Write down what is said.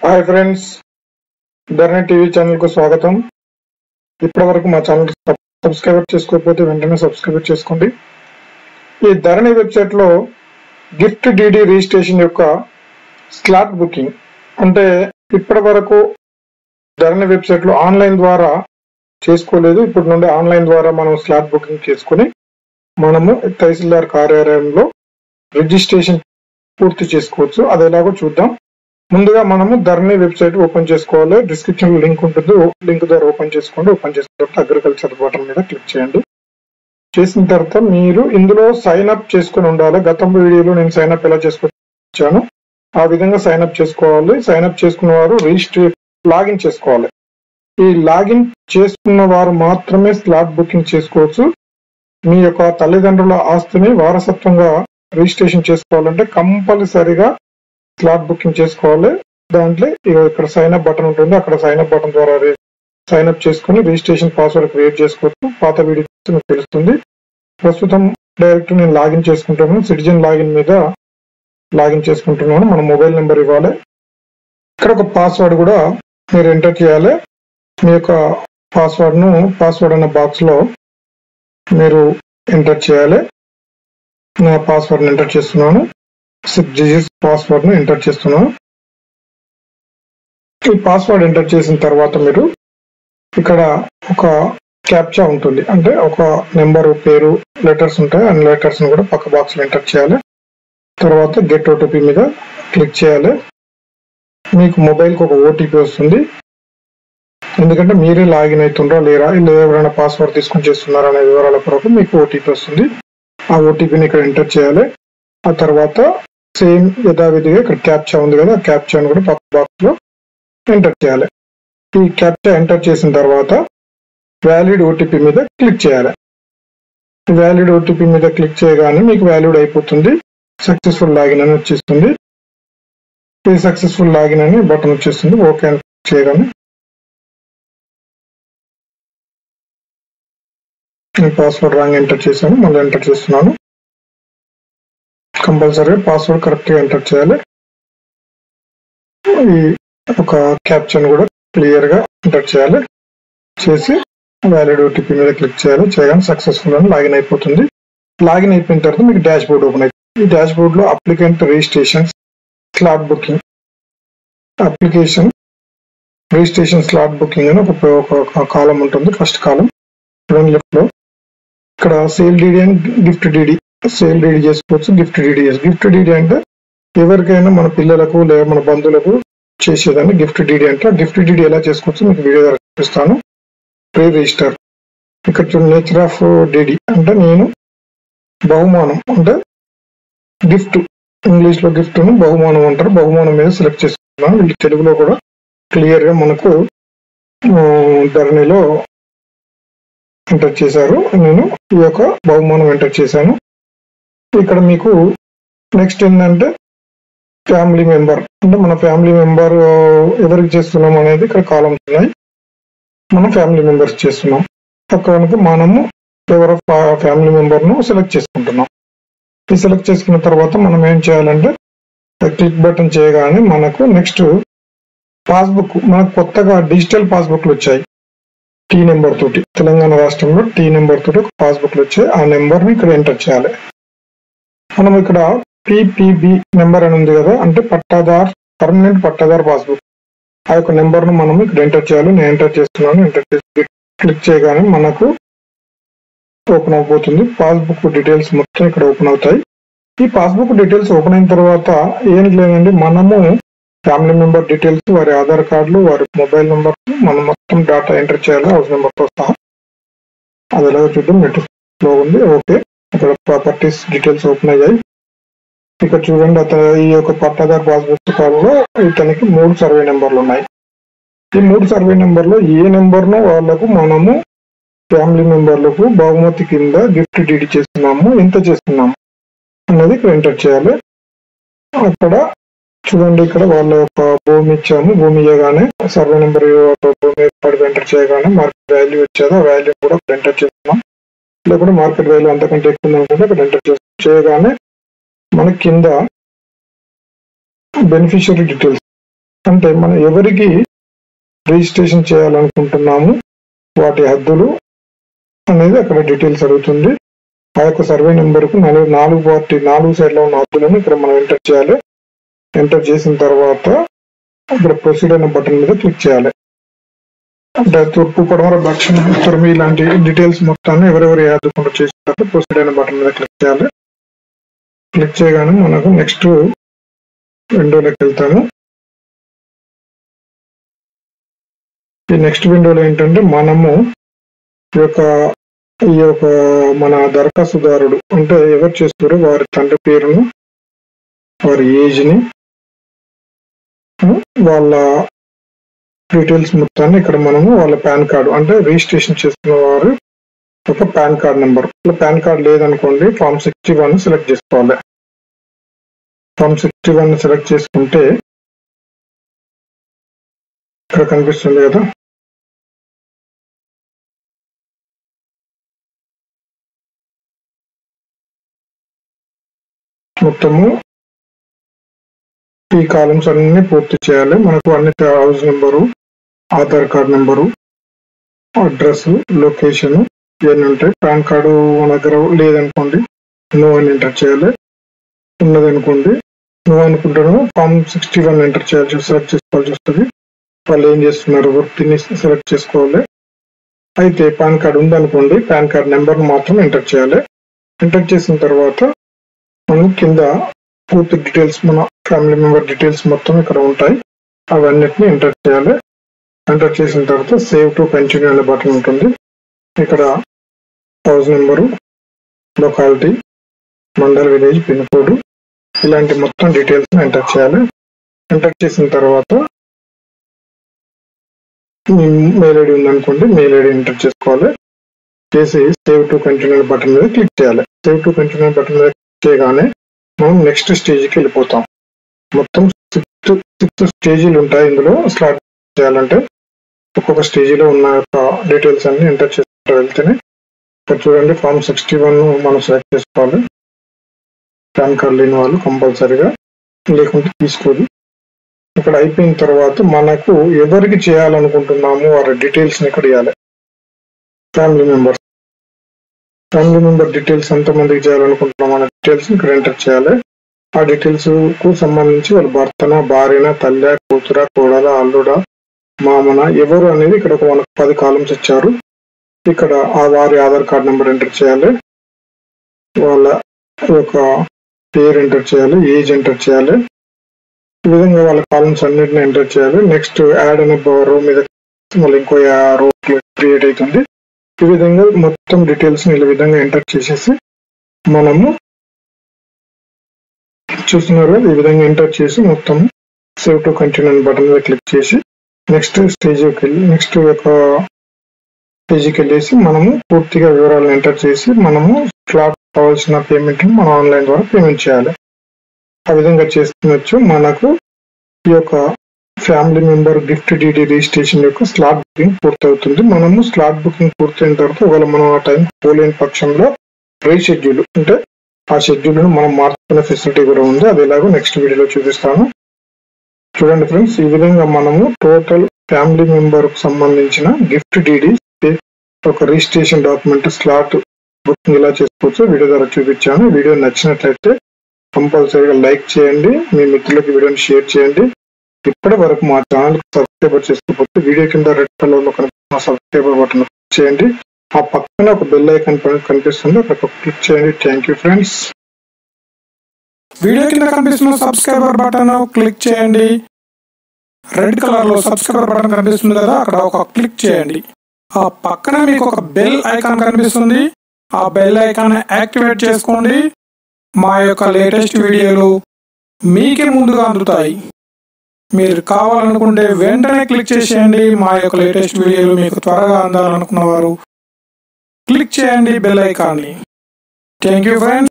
hi friends Dharani TV channel కు స్వాగతం ఇప్పటి వరకు మా ఛానల్ సబ్స్క్రైబ్ చేసుకోకపోతే వెంటనే సబ్స్క్రైబ్ చేసుకోండి ఈ ధరణి వెబ్సైట్ లో గిఫ్ట్ డిడి రిజిస్ట్రేషన్ యొక్క స్లాట్ బుకింగ్ అంటే ఇప్పటి వరకు ధరణి వెబ్సైట్ లో ఆన్లైన్ ద్వారా చేసుకోలేదు ఇప్పటి నుండి ఆన్లైన్ ద్వారా మనం స్లాట్ బుకింగ్ చేసుకుని మనము తహసీల్దార్ కార్యాలయంలో రిజిస్ట్రేషన్ పూర్తి చేసుకోవచ్చు అది ఎలాగో చూద్దాం ముందుగా మనము ధరణి వెబ్సైట్ ఓపెన్ చేసుకోవాలి డిస్క్రిప్షన్ లో లింక్ ఉంటుంది లింక్ ద్వారా ఓపెన్ చేసుకోండి ఓపెన్ చేసిన తర్వాత అగ్రికల్చర్ బటన్ మీద క్లిక్ చేయండి చేసిన తర్వాత మీరు ఇందులో సైన్ అప్ చేసుకుని ఉండాలి గతం వీడియోలో నేను సైన్ అప్ ఎలా చేసుకొచ్చాను ఆ విధంగా సైన్ అప్ చేసుకోవాలి సైన్ అప్ చేసుకున్న వారు రిజిస్ట్రే లాగిన్ చేసుకోవాలి ఈ లాగిన్ చేసుకున్న వారు మాత్రమే స్లాట్ బుకింగ్ చేసుకోవచ్చు మీ యొక్క తల్లిదండ్రుల ఆస్తిని వారసత్వంగా రిజిస్ట్రేషన్ చేసుకోవాలంటే కంపల్సరిగా స్లాట్ బుకింగ్ చేసుకోవాలి దాంట్లో ఇగో ఇక్కడ సైన్ అప్ బటన్ ఉంటుంది అక్కడ సైన్ అప్ బటన్ ద్వారా సైన్ అప్ చేసుకుని రిజిస్ట్రేషన్ పాస్వర్డ్ క్రియేట్ చేసుకోవచ్చు పాత వీడియో చూస్తే మీకు తెలుస్తుంది ప్రస్తుతం డైరెక్ట్ నేను లాగిన్ చేసుకుంటాను సిటిజన్ లాగిన్ మీద లాగిన్ చేసుకుంటున్నాను మన మొబైల్ నెంబర్ ఇవ్వాలి ఇక్కడ ఒక పాస్వర్డ్ కూడా మీరు ఎంటర్ చేయాలి మీ యొక్క పాస్వర్డ్ ను పాస్వర్డ్ అన్న బాక్స్ లో మీరు ఎంటర్ చేయాలి నా పాస్వర్డ్ ఎంటర్ చేస్తున్నాను సిక్స్ డిజిట్స్ పాస్వర్డ్ ను ఎంటర్ చేస్తున్నాను ఈ పాస్వర్డ్ ఎంటర్ చేసిన తర్వాత మీరు ఇక్కడ ఒక క్యాప్చా ఉంటుంది అంటే ఒక నెంబర్ పేరు లెటర్స్ ఉంటాయి అన్ని లెటర్స్ ను కూడా పక్క బాక్స్ లో ఎంటర్ చేయాలి తర్వాత గెట్ ఓటీపీ మీద క్లిక్ చేయాలి మీకు మొబైల్ కి ఒక ఓటీపీ వస్తుంది ఎందుకంటే మీరే లాగిన్ అవుతుండ్రా లేరా లేదా ఎవరైనా పాస్వర్డ్ తీసుకొని చేస్తున్నారా అనే వివరాల కొరకు మీకు ఓటీపీ వస్తుంది ఆ ఓటీపీని ఇక్కడ ఎంటర్ చేయాలి ఆ తర్వాత సేమ్ యథావిధిగా ఇక్కడ క్యాప్చా ఉంది కదా ఆ క్యాప్చాను కూడా పక్క బాక్స్ లో ఎంటర్ చేయాలి ఈ క్యాప్చా ఎంటర్ చేసిన తర్వాత వ్యాలిడ్ ఓటీపీ మీద క్లిక్ చేయాలి వ్యాలిడ్ ఓటీపీ మీద క్లిక్ చేయగానే మీకు వ్యాలిడ్ అయిపోతుంది సక్సెస్ఫుల్ లాగిన్ అని వచ్చేస్తుంది ఈ సక్సెస్ఫుల్ లాగిన్ అని బటన్ వచ్చేస్తుంది ఓకే అని క్లిక్ చేయగానే నేను పాస్వర్డ్ రాంగ్ ఎంటర్ చేశాను మళ్ళీ ఎంటర్ చేస్తున్నాను కంపల్సరీగా పాస్వర్డ్ కరెక్ట్గా ఎంటర్ చేయాలి ఈ ఒక క్యాప్చర్ కూడా క్లియర్గా ఎంటర్ చేయాలి చేసి వ్యాలిడ్ ఓటీపీ మీద క్లిక్ చేయాలి చేయగానే సక్సెస్ఫుల్ అని లాగిన్ అయిపోతుంది లాగిన్ అయిపోయిన తర్వాత మీకు డాష్ బోర్డ్ ఓపెన్ అవుతుంది ఈ డాష్ బోర్డ్ లో applicant registration slot booking application registration slot booking అని ఒక ఒక కాలం ఉంటుంది ఫస్ట్ కాలం లెఫ్ట్ లో ఇక్కడ sale DD and gift DD sale DD చేసుకోవచ్చు గిఫ్ట్ డీడీ గిఫ్ట్ డీడీ అంటే ఎవరికైనా మన పిల్లలకు లేదా మన బంధువులకు చేసేదాన్ని గిఫ్ట్ డీడీ అంటే గిఫ్ట్ డీడీ ఎలా చేసుకోవచ్చు మీకు వీడియో ద్వారా చూపిస్తాను ప్రీ రిజిస్టర్ ఇక్కడ చూడండి నేచర్ ఆఫ్ డీడీ అంటే నేను బహుమానం అంటే గిఫ్ట్ ఇంగ్లీష్ లో గిఫ్ట్ ను బహుమానం అంటారు బహుమానం మీద సెలెక్ట్ చేసుకున్నాను వీళ్ళు తెలుగులో కూడా క్లియర్ గా మనకు ధరణిలో ఎంటర్ చేశారు నేను ఈ యొక్క బహుమానం ఎంటర్ చేశాను ఇక్కడ మీకు నెక్స్ట్ ఏంటంటే ఫ్యామిలీ మెంబర్ అంటే మన ఫ్యామిలీ మెంబర్ ఎవరికి చేస్తున్నాం అనేది ఇక్కడ కాలమ్స్ ఉన్నాయి మనం ఫ్యామిలీ మెంబర్స్ చేస్తున్నాం అక్కడ మనము ఎవరో ఫ్యామిలీ మెంబర్ ను సెలెక్ట్ చేసుకుంటున్నాం ఈ సెలెక్ట్ చేసుకున్న తర్వాత మనం ఏం చేయాలంటే క్లిక్ బటన్ చేయగానే మనకు నెక్స్ట్ పాస్బుక్ మనకు కొత్తగా డిజిటల్ పాస్బుక్లు వచ్చాయి టీ నెంబర్ తోటి తెలంగాణ రాష్ట్రంలో టీ నెంబర్ తోటి ఒక పాస్బుక్లు వచ్చాయి ఆ నెంబర్ ని ఇక్కడ ఎంటర్ చేయాలి మనం ఇక్కడ పిపిబి నెంబర్ అని ఉంది కదా అంటే పట్టాదార్ పర్మనెంట్ పట్టాదార్ పాస్బుక్ ఆ యొక్క నెంబర్ ను మనం ఇక్కడ ఎంటర్ చేయాలి నేను ఎంటర్ చేస్తున్నాను ఎంటర్ చేసి క్లిక్ చేయగానే మనకు ఓపెన్ అయిపోతుంది పాస్బుక్ డీటెయిల్స్ మొత్తం ఇక్కడ ఓపెన్ అవుతాయి ఈ పాస్బుక్ డీటెయిల్స్ ఓపెన్ అయిన తర్వాత ఏం లేదండి మనము ఫ్యామిలీ మెంబర్ డీటెయిల్స్ వారి ఆధార్ కార్డులు వారి మొబైల్ నెంబర్ మనం మొత్తం డేటా ఎంటర్ చేయాలి హౌస్ నెంబర్తో సహా అది ఎలాగో చూద్దాం నెట్ లో ఉంది ఓకే ఇక్కడ ప్రాపర్టీస్ డీటెయిల్స్ ఓపెన్ అయ్యాయి ఇక్కడ చూడండి అతను ఈ యొక్క పట్టాదార్ పాస్ పుస్తకాలలో ఇతనికి మూడు సర్వే నెంబర్లు ఉన్నాయి ఈ మూడు సర్వే నెంబర్లో ఏ నెంబర్ను వాళ్ళకు మనము ఫ్యామిలీ మెంబర్లకు బహుమతి కింద గిఫ్ట్ డీడీ చేస్తున్నాము ఎంత చేస్తున్నాము అన్నది ఇక్కడ ఎంటర్ చేయాలి అక్కడ చూడండి ఇక్కడ వాళ్ళ యొక్క భూమి ఇచ్చాము భూమి ఇవ్వగానే సర్వే నెంబర్ భూమి పడి ఎంటర్ చేయగానే మార్కెట్ వాల్యూ వచ్చేది ఆ వాల్యూ కూడా ఎంటర్ చేస్తున్నాం లేకుంటే మార్కెట్ వాల్యూ అంతకంటే ఎక్కువ అనుకుంటే ఇక్కడ ఎంటర్ చేస్తాం చేయగానే మన కింద బెనిఫిషియరీ డీటెయిల్స్ అంటే మనం ఎవరికి రిజిస్ట్రేషన్ చేయాలనుకుంటున్నాము వాటి హద్దులు అనేది అక్కడ డీటెయిల్స్ అడుగుతుంది ఆ యొక్క సర్వే నెంబర్కు నాలుగు నాలుగు పార్టీ నాలుగు సైడ్లో ఉన్న హద్దులను ఇక్కడ మనం ఎంటర్ చేయాలి ఎంటర్ చేసిన తర్వాత ఇక్కడ ప్రొసీడ్ అనే బటన్ మీద క్లిక్ చేయాలి అంటే తూర్పు పడమర దక్షిణ ఉత్తరం ఇలాంటి డీటెయిల్స్ మొత్తాన్ని ఎవరెవరు యాదకుండా చేసిన ప్రొసీడ్ అనే బటన్ మీద క్లిక్ చేయాలి క్లిక్ చేయగానే మనకు నెక్స్ట్ విండోలోకి వెళ్తాము ఈ నెక్స్ట్ విండోలో ఏంటంటే మనము ఈ యొక్క ఈ యొక్క మన దరఖాస్తుదారుడు అంటే ఎవరు చేస్తారో వారి తండ్రి పేరును వారి ఏజ్ని వాళ్ళ డీటెయిల్స్ మొత్తాన్ని ఇక్కడ మనము వాళ్ళ పాన్ కార్డు అంటే రిజిస్ట్రేషన్ చేసుకున్న వారు ఒక PAN card number PAN card లేదనుకోండి ఫామ్ సిక్స్టీ వన్ సెలెక్ట్ చేసుకోవాలి ఫామ్ సిక్స్టీ వన్ సెలెక్ట్ చేసుకుంటే ఇక్కడ కనిపిస్తుంది కదా మొత్తము ఈ కాలమ్స్ అన్ని పూర్తి చేయాలి మనకు అన్ని house number Aadhaar card number address location ఇవన్నీ ఉంటాయి పాన్ కార్డు మన దగ్గర లేదనుకోండి నో అని ఎంటర్ చేయాలి ఉన్నదనుకోండి నో అనుకుంటాను ఫామ్ సిక్స్టీ వన్ ఎంటర్ చేయాల్సి సెలెక్ట్ చేసుకోవాల్సి వస్తుంది వాళ్ళు ఏం చేస్తున్నారు వృత్తిని సెలెక్ట్ చేసుకోవాలి అయితే పాన్ కార్డ్ ఉందనుకోండి పాన్ కార్డ్ నెంబర్ మాత్రం ఎంటర్ చేయాలి ఎంటర్ చేసిన తర్వాత మనం కింద పూర్తి డీటెయిల్స్ మన ఫ్యామిలీ మెంబర్ డీటెయిల్స్ మొత్తం ఇక్కడ ఉంటాయి అవన్నిటిని ఎంటర్ చేయాలి ఎంటర్ చేసిన తర్వాత సేవ్ టు కంటిన్యూ అనే బటన్ ఉంటుంది ఇక్కడ house number locality mandal village pin code ఇలాంటి మొత్తం డీటెయిల్స్ ఎంటర్ చేయాలి ఎంటర్ చేసిన తర్వాత మీ మెయిల్ ఐడి ఉందనుకోండి మెయిల్ ఐడి ఎంటర్ చేసుకోవాలి చేసి సేవ్ టు కంటిన్యూ బటన్ మీద క్లిక్ చేయాలి సేవ్ టు కంటిన్యూ బటన్ మీద క్లిక్ చేయగానే మనం నెక్స్ట్ స్టేజ్కి వెళ్ళిపోతాం మొత్తం సిక్స్ సిక్స్ స్టేజీలు ఉంటాయి ఇందులో స్టార్ట్ చేయాలంటే ఒక్కొక్క స్టేజీలో ఉన్న యొక్క డీటెయిల్స్ అన్ని ఎంటర్ చేసుకుంటూ వెళ్తేనే ఇక్కడ చూడండి ఫామ్ సిక్స్టీ వన్ మనం సెలెక్ట్ చేసుకోవాలి పాన్ కార్డ్ లేని వాళ్ళు కంపల్సరీగా లేకుంటే తీసుకోదు ఇక్కడ అయిపోయిన తర్వాత మనకు ఎవరికి చేయాలనుకుంటున్నామో వారి డీటెయిల్స్ని ఇక్కడ ఇవ్వాలి family members family member details ఎంతమందికి చేయాలనుకుంటున్నాం అనే డీటెయిల్స్ ఇక్కడ ఎంటర్ చేయాలి ఆ డీటెయిల్స్ కు సంబంధించి వాళ్ళ భర్తన భార్యన తల్లి కూతుర కోడల అల్లుడ మామన ఎవరు అనేది ఇక్కడ ఒక మనకు పది కాలమ్స్ ఇచ్చారు ఇక్కడ ఆ వారి ఆధార్ కార్డ్ నెంబర్ ఎంటర్ చేయాలి వాళ్ళ యొక్క పేరు ఎంటర్ చేయాలి ఏజ్ ఎంటర్ చేయాలి ఈ విధంగా వాళ్ళ కాలమ్స్ అన్నిటిని ఎంటర్ చేయాలి నెక్స్ట్ యాడ్ అనే రో మీద మళ్ళీ ఇంకో రో క్రియేట్ అవుతుంది ఈ విధంగా మొత్తం డీటెయిల్స్ ఈ విధంగా ఎంటర్ చేసేసి మనము చూస్తున్నారు ఈ విధంగా ఎంటర్ చేసి మొత్తం సేవ్ టు కంటిన్యూ బటన్ మీద క్లిక్ చేసి నెక్స్ట్ స్టేజ్కి వెళ్ళి నెక్స్ట్ యొక్క పేజీకి వెళ్ళేసి మనము పూర్తిగా వివరాలను ఎంటర్ చేసి మనము ఫ్లాట్ కావాల్సిన పేమెంట్ మనం ఆన్లైన్ ద్వారా పేమెంట్ చేయాలి ఆ విధంగా చేస్తున్నచ్చు మనకు ఈ యొక్క family member gift deed registration యొక్క స్లాట్ బుకింగ్ పూర్తవుతుంది మనము స్లాట్ బుకింగ్ పూర్తయిన తర్వాత ఒకవేళ మనం ఆ టైం పోలేని పక్షంలో రీషెడ్యూల్ అంటే ఆ షెడ్యూల్ మనం మార్చుకునే ఫెసిలిటీ కూడా ఉంది అది ఎలాగో నెక్స్ట్ వీడియోలో చూపిస్తాను చూడండి ఫ్రెండ్స్ ఈ విధంగా మనము టోటల్ ఫ్యామిలీ మెంబర్ కు సంబంధించిన గిఫ్ట్ డీడీ ఒక రిజిస్ట్రేషన్ డాక్యుమెంట్ స్లాట్ బుకింగ్ ఎలా చేసుకోవచ్చో వీడియో ద్వారా చూపించాను వీడియో నచ్చినట్లయితే కంపల్సరీగా లైక్ చేయండి మీ మిత్రులకు వీడియోని షేర్ చేయండి ఇప్పటి వరకు మా ఛానల్ సబ్స్క్రైబర్ చేసుకోకపోతే వీడియో కింద రెడ్ కలర్ లో కనిపిస్తున్న సబ్స్క్రైబర్ బటన్ క్లిక్ చేయండి ఆ పక్కన ఒక బెల్ ఐకాన్ కనిపిస్తుంది అక్కడ క్లిక్ చేయండి థ్యాంక్ యూ ఫ్రెండ్స్ వీడియో కింద కనిపిస్తున్న సబ్స్క్రైబర్ బటన్ క్లిక్ చేయండి రెడ్ కలర్ లో సబ్స్క్రైబర్ బటన్ కనిపిస్తుంది కదా అక్కడ ఒక క్లిక్ చేయండి ఆ పక్కన మీకు ఒక బెల్ ఐకాన్ కనిపిస్తుంది ఆ బెల్ ఐకాన్ యాక్టివేట్ చేసుకోండి మా యొక్క లేటెస్ట్ వీడియోలు మీకే ముందుగా అందుతాయి మీరు కావాలనుకుంటే వెంటనే క్లిక్ చేసేయండి మా యొక్క లేటెస్ట్ వీడియోలు మీకు త్వరగా అందాలనుకున్న వారు క్లిక్ చేయండి బెల్ ఐకాన్ని థ్యాంక్ యూ ఫ్రెండ్స్